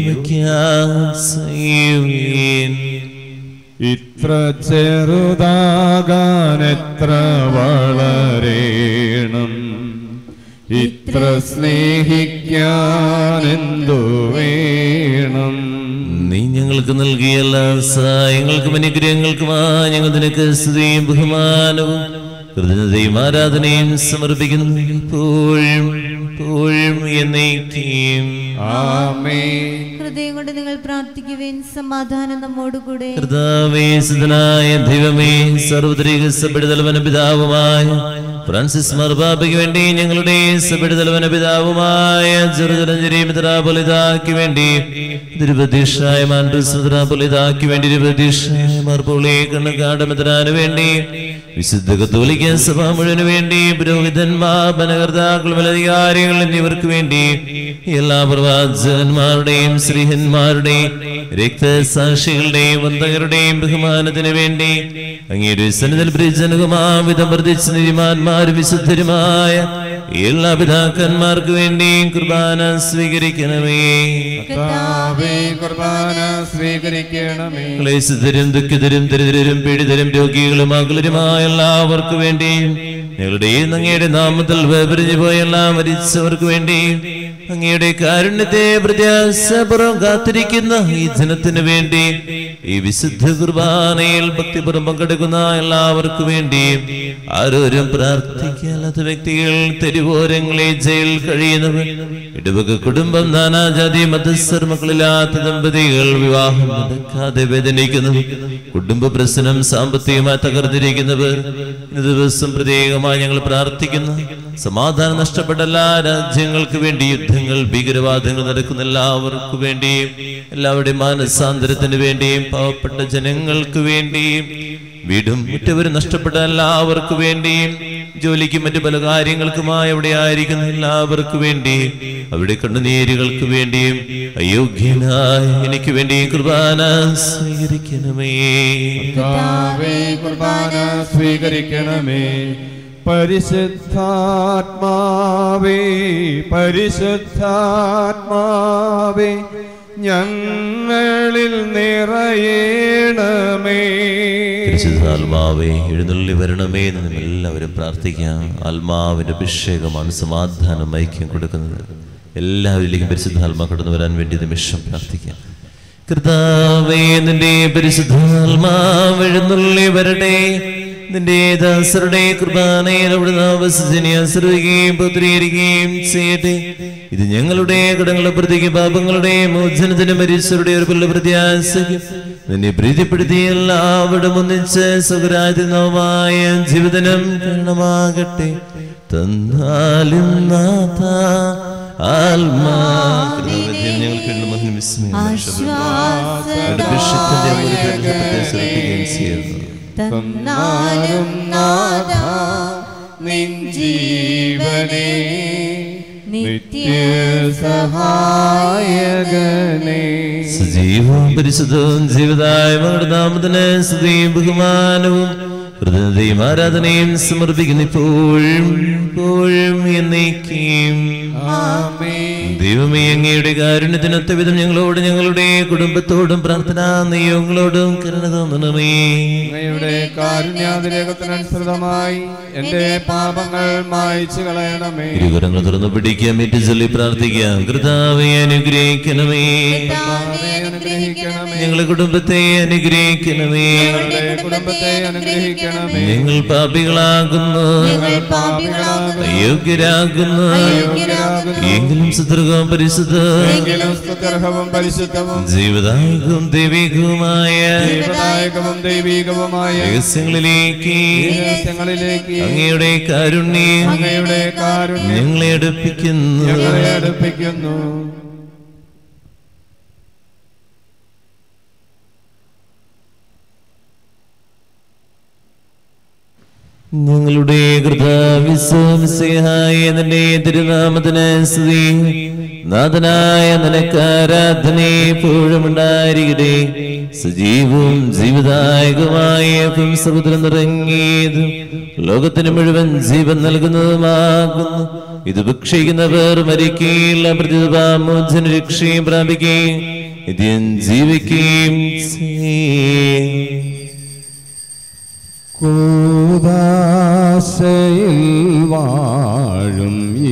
ഓർമ്മയ്ക്കുവേൻ ഇത്ര ചെറുതാകാൻ എത്ര വളരേണം ഇത്ര സ്നേഹിക്കാൻ എന്തു വേണം നീ ഞങ്ങൾക്ക് നൽകിയ എല്ലാ സഹായങ്ങൾക്കും അനുഗ്രഹങ്ങൾക്കുമായി ഞങ്ങൾ നിനക്ക് സ്തുതിയും ബഹുമാനവും കൃതജ്ഞതയും ആരാധനയും സമർപ്പിക്കുന്നു ഇപ്പോഴും ഇപ്പോഴും എന്നേക്കും ആമേ ഹൃദയം കൊണ്ട് നിങ്ങൾ പ്രാർത്ഥിക്കുവേൻ സമാധാനം നമ്മോടുകൂടെ കർത്താവേ സുതനായ ദൈവമേ സർവ്വത്രിക സഭയുടെ പിതാവുമായ ഫ്രാൻസിസ് മർബാബയ്ക്ക് വേണ്ടി ഞങ്ങളുടെ സഭയുടെ തലവന പിതാവുമായ ചെറുതരഞ്ജരിമിത്രാപൊലിതാക്ക് വേണ്ടി തിരുപതീഷായ മാൻഡ്രിസ്മിത്രാപൊലിതാക്ക് വേണ്ടി തിരുപതീഷായ മാർപ്പൊളി കണ്ണുകാടമിത്രാന് വേണ്ടി വിശുദ്ധ കത്തോലിക്ക സഭ മുഴുവന് വേണ്ടി പുരോഹിതന്മാർ ഭരണകർത്താക്കൾ മേലധികാരികൾ എന്നിവർക്ക് വേണ്ടി എല്ലാ പ്രവാചകന്മാരുടെയും ശ്രീഹന്മാരുടെയും രക്തസാക്ഷികളുടെയും വന്തകരുടെയും ബഹുമാനത്തിന് വേണ്ടി അങ്ങയുടെ സന്നിധിയിൽ പ്രിജനകുമാവിധം വർദ്ധിച്ച നീതിമാന്മാരും വിശുദ്ധരുമായ എല്ലാ പിതാക്കന്മാർക്ക് വേണ്ടിയും കുർബാന സ്വീകരിക്കണമേ കർത്താവേ കുർബാന സ്വീകരിക്കണമേ ക്ലേശിതരും ദുഃഖിതരും ദരിദ്രരും പീഡിതരും രോഗികളും അകലരുമായ എല്ലാവർക്കു വേണ്ടിയും ഞങ്ങളുടെ അങ്ങയുടെ നാമത്തിൽ വേപരിഞ്ഞു പോയ എല്ലാ മരിച്ചവർക്ക് വേണ്ടിയും അങ്ങയുടെ കാരുണ്യത്തെ പ്രത്യാശപുറം കാത്തിരിക്കുന്ന ഈ ജനത്തിന് വേണ്ടി ഈ വിശുദ്ധ കുർബാനയിൽ ഭക്തിപുറം പങ്കെടുക്കുന്ന എല്ലാവർക്കു വേണ്ടിയും ആരോരും പ്രാർത്ഥിക്കാത്ത വ്യക്തികൾ തെരുവോരങ്ങളെ ജയിൽ കഴിയുന്നവർ ഇടവക കുടുംബം നാനാജാതി മതസ്ഥർ മക്കളില്ലാത്ത ദമ്പതികൾ വിവാഹം നടക്കാതെ വേദനിക്കുന്നവർ കുടുംബ പ്രശ്നം സാമ്പത്തികമായി തകർന്നിരിക്കുന്നവർ ഇന്ന് ദിവസം പ്രത്യേകമായി ഞങ്ങൾ പ്രാർത്ഥിക്കുന്നു സമാധാനം നഷ്ടപ്പെട്ട എല്ലാ രാജ്യങ്ങൾക്ക് വേണ്ടി യുദ്ധങ്ങൾ ഭീകരവാദങ്ങൾ നടക്കുന്ന എല്ലാവർക്കു വേണ്ടിയും എല്ലാവരുടെയും മാനസാന്തരത്തിന് വേണ്ടിയും പാവപ്പെട്ട ജനങ്ങൾക്ക് വേണ്ടിയും വീടും മുറ്റവരും നഷ്ടപ്പെട്ട എല്ലാവർക്കു വേണ്ടിയും ജോലിക്കും മറ്റു പല കാര്യങ്ങൾക്കുമായി അവിടെ ആയിരിക്കുന്ന എല്ലാവർക്കു വേണ്ടിയും അവിടെ കണ്ണുനീരുകൾക്ക് വേണ്ടിയും അയോഗ്യനായ എനിക്ക് വേണ്ടിയും കുർബാന സ്വീകരിക്കണമേ കർത്താവേ കുർബാന സ്വീകരിക്കണമേ പരിശുദ്ധാത്മാവേ പരിശുദ്ധാത്മാവേ ഞങ്ങളിൽ നിറയേണമേ പരിശുദ്ധ ആത്മാവേ എഴുന്നള്ളി വരണമേ എന്ന് നമ്മൾ എല്ലാവരും പ്രാർത്ഥിക്കാം ആത്മാവിന്റെ അഭിഷേകമാണ് സമാധാനം ഐക്യം കൊടുക്കുന്നത് എല്ലാവരിലേക്കും പരിശുദ്ധ ആത്മാ കടന്നു വരാൻ വേണ്ടി നിമിഷം പ്രാർത്ഥിക്കാം കർത്താവേ നിന്റെ പരിശുദ്ധാത്മാവ് എഴുന്നള്ളി വരട്ടെ നിന്റെ ദാസരുടെ കുർബാനയിൽ അവിടുന്ന് അവസരത്തിനെ ആശ്രയിക്കുകയും പുത്രീകരിക്കുകയും ചെയ്യട്ടെ ഇത് ഞങ്ങളുടെ കടങ്ങളെ പ്രതിക്ക് പാപങ്ങളുടെ മോചനത്തിന് മരിച്ചവരുടെ ഒരു പുല്ല പ്രത്യാശയ്ക്കും നിന്നെ പ്രീതിപ്പെടുത്തി എല്ലാവരും ഒന്നിച്ച് സുഖരാജ്യമായ ജീവിതനം കാരണമാകട്ടെ തന്നാലും നാഥ ആത്മാ കൃതജ്ഞത ഞങ്ങൾക്ക് വേണ്ടി മഹിമ വിസ്മയം അഭിഷേകത്തിന്റെ അമൃതത്തെ ശ്രദ്ധിക്കുകയും ചെയ്യുന്നു തന്നാലും നാഥ നിൻ ജീവനെ നിത്യ സഹായകനെ സജീവവും പരിശുദ്ധവും ജീവിതായ മകളുടെ നാമത്തിന് സ്തുതിയും ബഹുമാനവും കൃതജ്ഞതയും ആരാധനയും സമർപ്പിക്കുന്നു ഇപ്പോഴും ഇപ്പോഴും എന്നേക്കും ദൈവമേ അങ്ങയുടെ കാരുണ്യത്തിനൊത്ത വിധം ഞങ്ങളോട് ഞങ്ങളുടെ കുടുംബത്തോടും പ്രാർത്ഥനാ നിയോഗങ്ങളോടും കരുണ തോന്നണമേ അങ്ങയുടെ കാരുണ്യാതിരേകത്തിനനുസൃതമായി എന്റെ പാപങ്ങൾ മായ്ച്ചു കളയണമേ ഇരുകരങ്ങൾ തുറന്നു പിടിക്കാം ഏറ്റു ചൊല്ലി പ്രാർത്ഥിക്കാം കൃതാവെ അനുഗ്രഹിക്കണമേ കർത്താവേ, അനുഗ്രഹിക്കണമേ ഞങ്ങളുടെ കുടുംബത്തെ അനുഗ്രഹിക്കണമേ ഞങ്ങളുടെ കുടുംബത്തെ അനുഗ്രഹിക്കണമേ ഞങ്ങൾ പാപികളാകുന്നു ഞങ്ങൾ പാപികളാകുന്നു അയോഗ്യരാകുന്നു അയോഗ്യരാകുന്നു. എങ്കിലും സുദൃഢവും പരിശുദ്ധ എങ്കിലും സ്തുത്യർഹവും പരിശുദ്ധവും ജീവദായകവും ദൈവികവുമായ ജീവദായകവും ദൈവീകവുമായ രഹസ്യങ്ങളിലേക്ക് രഹസ്യങ്ങളിലേക്ക് അങ്ങയുടെ കാരുണ്യം അങ്ങയുടെ കാരുണ്യം ഞങ്ങളെ അടുപ്പിക്കുന്നു ഞങ്ങളെ അടുപ്പിക്കുന്നു ഞങ്ങളുടെ കൃതാവിശ്വസിഹായ നിന്റെ തിരുനാമത്തിന് സ്തുതി നാഥനായ നിനക്ക് ആരാധന എപ്പോഴും ഉണ്ടായിരിക്കട്ടെ സജീവവും ജീവദായകമായ സമുദ്രം നിറങ്ങിയതും ലോകത്തിന് മുഴുവൻ ജീവൻ നൽകുന്നതുമാകുന്നു ഇത് ഭക്ഷിക്കുന്നവർ മരിക്കുകയില്ല പ്രതിഭാമോചന രക്ഷയും പ്രാപിക്കുകയും നിത്യം ജീവിക്കുകയും ചെയ്യും കൂദാശയിൽ വാഴും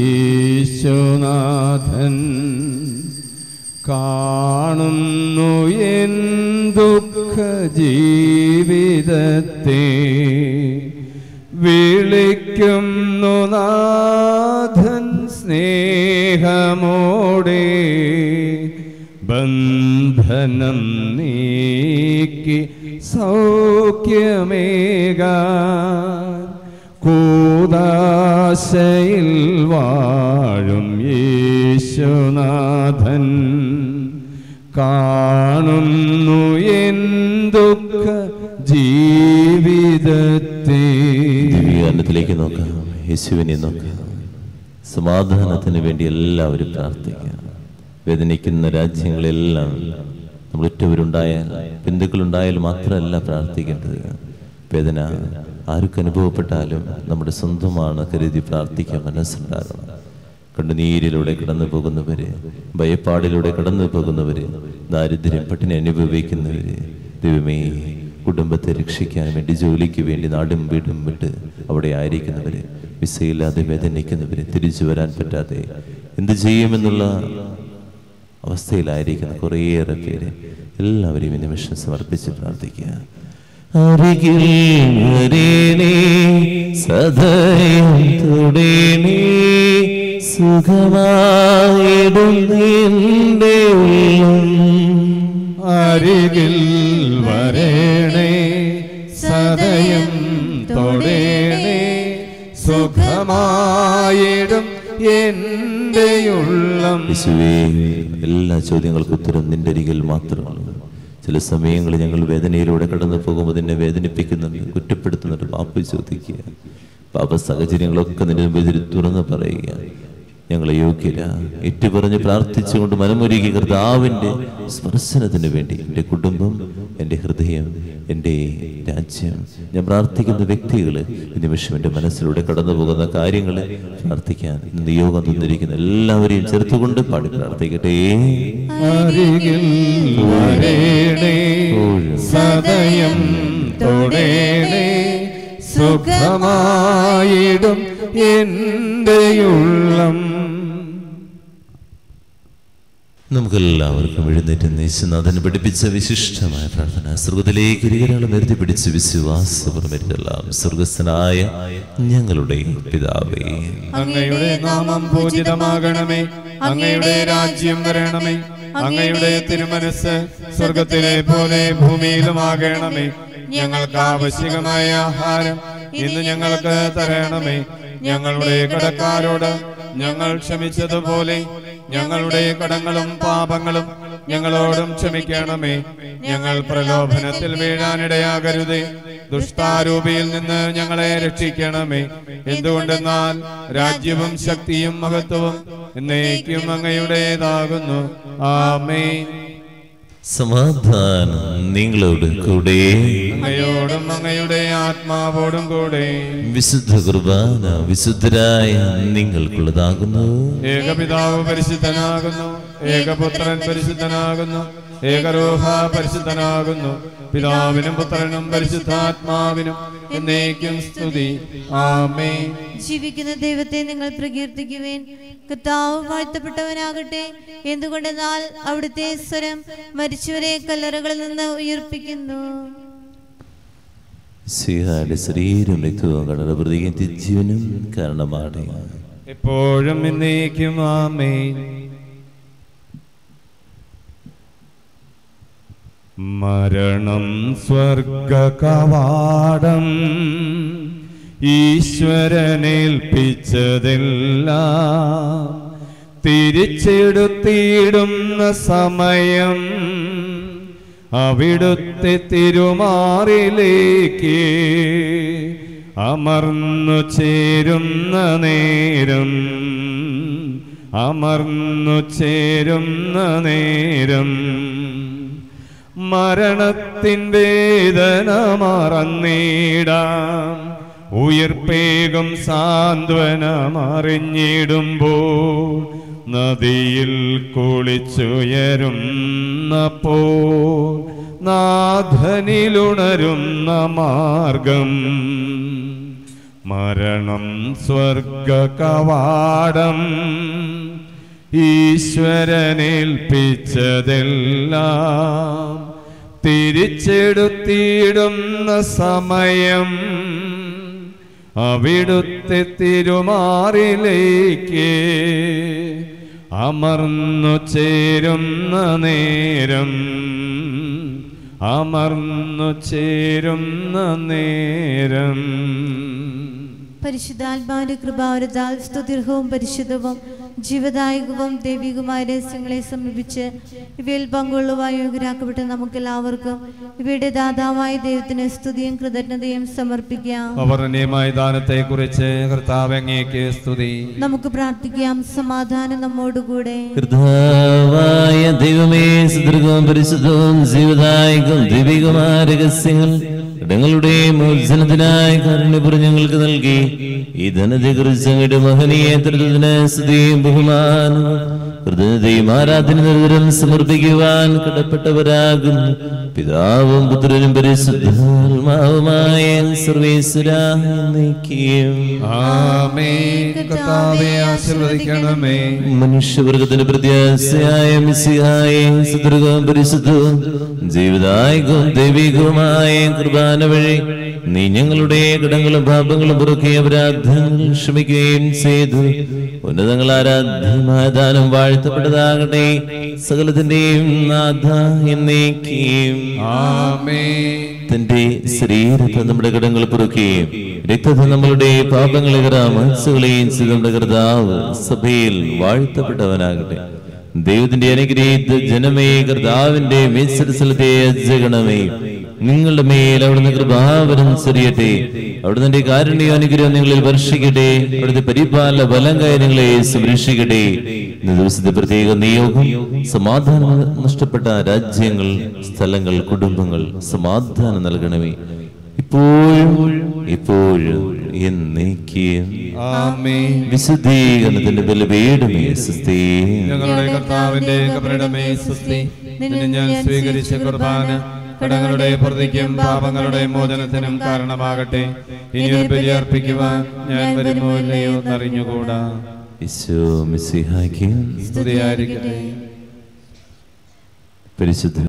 ഈശുനാഥൻ കാണുന്നു എൻ ദുഃഖ ജീവിതത്തെ വിളിക്കുന്നു നാഥൻ സ്നേഹമോടെ ബന്ധനം നീക്കി സൗഖ്യമേകാൻ കൂദാശയിൽ വാഴും യേശുനാഥൻ കാണുന്നു എൻ ദുഃഖ ജീവിതത്തെ ദിവ്യാനത്തിലേക്ക് നോക്കാം യേശുവിനെ നോക്കാം സമാധാനത്തിന് വേണ്ടി എല്ലാവരും പ്രാർത്ഥിക്കാം വേദനിക്കുന്ന രാജ്യങ്ങളെല്ലാം നമ്മൾ ഒറ്റവരുണ്ടായാൽ ബന്ധുക്കളുണ്ടായാൽ മാത്രമല്ല പ്രാർത്ഥിക്കേണ്ടത് വേദന ആർക്ക് അനുഭവപ്പെട്ടാലും നമ്മുടെ സ്വന്തമാണ് കരുതി പ്രാർത്ഥിക്കാൻ മനസ്സുണ്ടാകണം കണ്ണുനീരിലൂടെ കടന്നു പോകുന്നവര് ഭയപ്പാടിലൂടെ കടന്നു പോകുന്നവര് ദാരിദ്ര്യം പട്ടിണി അനുഭവിക്കുന്നവര് ദൈവമേ കുടുംബത്തെ രക്ഷിക്കാൻ വേണ്ടി ജോലിക്ക് വേണ്ടി നാടും വീടും വിട്ട് അവിടെ ആയിരിക്കുന്നവര് വിസയില്ലാതെ വേദനിക്കുന്നവര് തിരിച്ചു വരാൻ പറ്റാതെ എന്ത് ചെയ്യുമെന്നുള്ള അവസ്ഥയിലായിരിക്കുന്ന കുറേയേറെ പേര് എല്ലാവരെയും ഈ നിമിഷം സമർപ്പിച്ച് പ്രാർത്ഥിക്കുക അരികിൽ വരേണേ സദയം തുടേണേ സുഖമായിടും നിന്റെ ഉള്ളം അരികിൽ വരേണേ സദയം തൊടേണേ സുഖമായിടും എൻ്റെ ഉള്ളം യേശുവേ എല്ലാ ചോദ്യങ്ങൾക്കും ഉത്തരം നിന്റെ അരികിൽ മാത്രമാണ് ചില സമയങ്ങളിൽ ഞങ്ങൾ വേദനയിലൂടെ കടന്നു പോകുമ്പോൾ നിന്നെ വേദനിപ്പിക്കുന്നുണ്ട് കുറ്റപ്പെടുത്തുന്നുണ്ട് പാപ്പ് ചോദിക്കുക പാപ സാഹചര്യങ്ങളൊക്കെ നിന്റെ മുമ്പിൽ തുറന്ന് പറയുക ഞങ്ങളെ യോഗ്യര ഏറ്റുപറഞ്ഞ് പ്രാർത്ഥിച്ചുകൊണ്ട് മനമൊരുക്കി കർത്താവിൻ്റെ സ്പർശനത്തിന് വേണ്ടി എൻ്റെ കുടുംബം എൻ്റെ ഹൃദയം എൻ്റെ രാജ്യം ഞാൻ പ്രാർത്ഥിക്കുന്ന വ്യക്തികൾ ഈ നിമിഷം എൻ്റെ മനസ്സിലൂടെ കടന്നു പോകുന്ന കാര്യങ്ങൾ പ്രാർത്ഥിക്കാൻ നിയോഗം തന്നിരിക്കുന്ന എല്ലാവരെയും ചേർത്തുകൊണ്ട് പാടി പ്രാർത്ഥിക്കട്ടെ അരികിൽ വരേണേ സദയം തൊടേണേ സുഖമായിടും എൻ്റെ ഉള്ളം നമുക്കെല്ലാവർക്കും എഴുന്നേറ്റ് യേശുനാഥൻ പഠിപ്പിച്ച വിശിഷ്ടമായ പ്രാർത്ഥന സ്വർഗത്തിലേക്ക് ഇരുകരാളം വരുത്തി പിടിച്ച് വിശ്വാസപരമെല്ലാം സ്വർഗസ്ഥനായ ഞങ്ങളുടെ പിതാവേ അങ്ങയുടെ നാമം പൂജിതമാകണമേ അങ്ങയുടെ രാജ്യം വരണമേ അങ്ങയുടെ തിരുമനസ് സ്വർഗത്തിലെ പോലെ ഭൂമിയിലുമാകണമേ ഞങ്ങൾക്ക് ആവശ്യമായ ആഹാരം ഇന്ന് ഞങ്ങൾക്ക് തരണമേ ഞങ്ങളുടെ കടക്കാരോട് ഞങ്ങൾ ക്ഷമിച്ചതുപോലെ ഞങ്ങളുടെ കടങ്ങളും പാപങ്ങളും ഞങ്ങളോടും ക്ഷമിക്കണമേ ഞങ്ങൾ പ്രലോഭനത്തിൽ വീഴാനിടയാകരുതേ ദുഷ്ടാരൂപിയിൽ നിന്ന് ഞങ്ങളെ രക്ഷിക്കണമേ എന്തുകൊണ്ടെന്നാൽ രാജ്യവും ശക്തിയും മഹത്വവും എന്നേക്കും അങ്ങയുടേതാകുന്നു ആമേൻ സമാധാനം നിങ്ങളോട് കൂടെ അങ്ങയോടും അങ്ങയുടെ ആത്മാവോടും കൂടെ വിശുദ്ധ കുർബാന വിശുദ്ധരായ നിങ്ങൾക്കുള്ളതാകുന്നു ഏകപിതാവ് പരിശുദ്ധനാകുന്നു ഏകപുത്രൻ പരിശുദ്ധനാകുന്നു ഏകരോഹ പരിശുദ്ധനാകുന്നു പിതാവിനും പുത്രനും പരിശുദ്ധാത്മാവിനും എന്നേക്കും സ്തുതി ആമേ ജീവിക്കുന്ന ദൈവത്തെ നിങ്ങൾ പ്രകീർത്തിക്കുവേൻ കർത്താവ് വാഴ്ത്തപ്പെട്ടവനാകട്ടെ എന്തുകൊണ്ടെന്നാൽ അവിടുത്തെ സ്വരം മരിച്ചവരെ കല്ലറകളിൽ നിന്ന് ഉയർപ്പിക്കുന്നു സിഹായുടെ ശരീരം രക്തവും കടല പ്രതിയും ജീവനും കാരണമാണ് എപ്പോഴും എന്നേക്കും ആമേൻ മരണം സ്വർഗ കവാടം ഈശ്വരനേൽപ്പിച്ചതെല്ലാം തിരിച്ചെടുത്തിടുന്ന സമയം അവിടുത്തെ തിരുമാറിലേക്ക് അമർന്നു ചേരുന്ന നേരം അമർന്നു ചേരുന്ന നേരം മരണത്തിൻ വേദന മറന്നിടാം ഉയർപ്പേകും സാന്ത്വനമറിഞ്ഞിടുമ്പോൾ നദിയിൽ കുളിച്ചുയരുന്നപ്പോ നാഥനിലുണരുന്ന മാർഗം മരണം സ്വർഗ കവാടം ഈശ്വരനേൽപ്പിച്ചതെല്ലാം തിരിച്ചെടുത്തിടുന്ന സമയം അവിടുത്തെ തിരുമാറിലേക്ക് അമർന്നു ചേരുന്ന നേരം അമർന്നു ചേരുന്ന നേരം പരിശുദ്ധാത്മാവിന്റെ കൃപാവരത്താൽ സ്തുതിർഹവും പരിശുദ്ധവും ജീവദായകവും ദൈവികവുമായ രഹസ്യങ്ങളെ സമീപിച്ച് ഇവയിൽ പങ്കുകൊള്ളുവാൻ യോഗ്യരാക്കപ്പെട്ട നമുക്കെല്ലാവർക്കും ഇവയുടെ ദാതാവായ ദൈവത്തിന് സ്തുതിയും കൃതജ്ഞതയും സമർപ്പിക്കാം അവർണീയമായ ദാനത്തെ കുറിച്ച് കർത്താവ് അങ്ങേക്ക് സ്തുതി നമുക്ക് പ്രാർത്ഥിക്കാം സമാധാനം നമ്മോടുകൂടെ കർത്താവായ ദൈവമേ സുദീർഘവും പരിശുദ്ധവും ജീവദായകവും ദൈവികമായ രഹസ്യങ്ങൾ ഇടങ്ങളുടെ മോചനത്തിനായി കാരുണ്യപുരം ഞങ്ങൾക്ക് നൽകി ഈ ധനത്തെക്കുറിച്ച് അങ്ങയുടെ മഹനീയ തൃത്വത്തിന് സ്തുതിയും ബഹുമാനവും കൃതജ്ഞതയും ആരാധന നിരന്തരം സമർപ്പിക്കുവാൻ കടപ്പെട്ടവരാകുന്നു പിതാവും പുത്രനും പരിശുദ്ധാത്മാവുമായ സർവേശ്വരാഹിക്കും ആമേൻ കർത്താവെ ആശീർവദിക്കണമേ മനുഷ്യവർഗത്തിന്റെ പ്രത്യാശയായ മിസിഹായ സുദൃഢവും പരിശുദ്ധവും ജീവിതായകവും ദൈവികവുമായ കുർബാന വഴി നീ ഞങ്ങളുടെ കടങ്ങളും പാപങ്ങളും പുറക്കിയ അപരാധങ്ങൾ ക്ഷമിക്കുകയും ചെയ്തു ഉന്നതങ്ങൾ ആരാധ്യമായ ദാനം വാഴ്ത്തപ്പെട്ടതാകട്ടെ സകലത്തിന്റെയും നാഥ എന്നേക്കും ആമേൻ തന്റെ ശരീരത്തെ നമ്മുടെ കടങ്ങൾ പുറക്കുകയും രക്തത്തെ നമ്മളുടെ പാപങ്ങളെ മനസ്സുകളെയും ചെയ്ത് നമ്മുടെ കർത്താവ് സഭയിൽ വാഴ്ത്തപ്പെട്ടവനാകട്ടെ ദൈവത്തിന്റെ അനുഗ്രഹിത ജനമേ കർത്താവിന്റെ മേത്സരസ്ഥലത്തെ അജഗണമേ നിങ്ങളുടെ മേൽ അവിടുന്ന് കൃപാവരം ചെറിയട്ടെ അവിടുന്ന് കാരുണ്യ അനുഗ്രഹം നിങ്ങളിൽ വർഷിക്കട്ടെ അവിടുത്തെ പരിപാലന ബലം കാര്യങ്ങളെ സംരക്ഷിക്കട്ടെ ഇന്ന് ദിവസത്തെ പ്രത്യേക നിയോഗം സമാധാനം നഷ്ടപ്പെട്ട രാജ്യങ്ങൾ സ്ഥലങ്ങൾ കുടുംബങ്ങൾ സമാധാനം നൽകണമേ ഇപ്പോഴും ഇപ്പോഴും എന്നേക്കും ആമേൻ വിശുദ്ധീകരണത്തിന്റെ ബലപീഠമേ സുസ്ഥേ ഞങ്ങളുടെ കർത്താവിന്റെ കബറിടമേ സുസ്തി നിന്നെ ഞാൻ സ്വീകരിച്ച കുർബാന കടങ്ങളുടെ പ്രതിക്കും പാപങ്ങളുടെ മോചനത്തിനും കാരണമാകട്ടെ ഇനിയൊരു ബലി അർപ്പിക്കുവാൻ ഞാൻ വരുമോ ഇല്ലയോ എന്നറിഞ്ഞുകൂടാ ഈശോ മിശിഹായ്ക്ക് സ്തുതിയായിരിക്കട്ടെ പരിശുദ്ധ